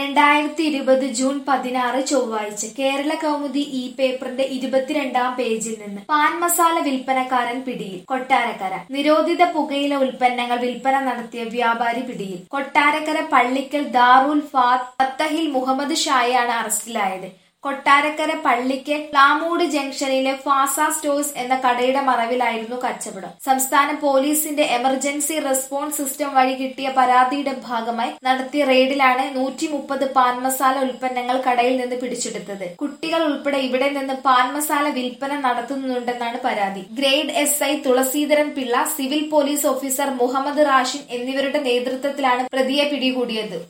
രണ്ടായിരത്തി ഇരുപത് ജൂൺ പതിനാറ് ചൊവ്വാഴ്ച കേരള കൗമുദി ഇ പേപ്പറിന്റെ ഇരുപത്തിരണ്ടാം പേജിൽ നിന്ന് പാൻ മസാല വിൽപ്പനക്കാരൻ പിടിയിൽ കൊട്ടാരക്കര നിരോധിത പുകയില ഉൽപ്പന്നങ്ങൾ വിൽപ്പന നടത്തിയ വ്യാപാരി പിടിയിൽ കൊട്ടാരക്കര പള്ളിക്കൽ ദാറുൽ ഫാത്ത് ഫത്തഹിൽ മുഹമ്മദ് ഷായാണ് അറസ്റ്റിലായത് കൊട്ടാരക്കര പള്ളിക്കൽ പ്ലാമൂട് ജംഗ്ഷനിലെ ഫാസ സ്റ്റോഴ്സ് എന്ന കടയുടെ മറവിലായിരുന്നു കച്ചവടം സംസ്ഥാന പോലീസിന്റെ എമർജൻസി റെസ്പോൺസ് സിസ്റ്റം വഴി കിട്ടിയ പരാതിയുടെ ഭാഗമായി നടത്തിയ റെയ്ഡിലാണ് നൂറ്റി മുപ്പത് പാൻ മസാല ഉൽപ്പന്നങ്ങൾ കടയിൽ നിന്ന് പിടിച്ചെടുത്തത് കുട്ടികൾ ഉൾപ്പെടെ ഇവിടെ നിന്ന് പാൻ മസാല വിൽപ്പന നടത്തുന്നുണ്ടെന്നാണ് പരാതി grade S I Thulaseedharan Pillai civil police officer Muhammad Rashin എന്നിവരുടെ നേതൃത്വത്തിലാണ് പ്രതിയെ പിടികൂടിയത്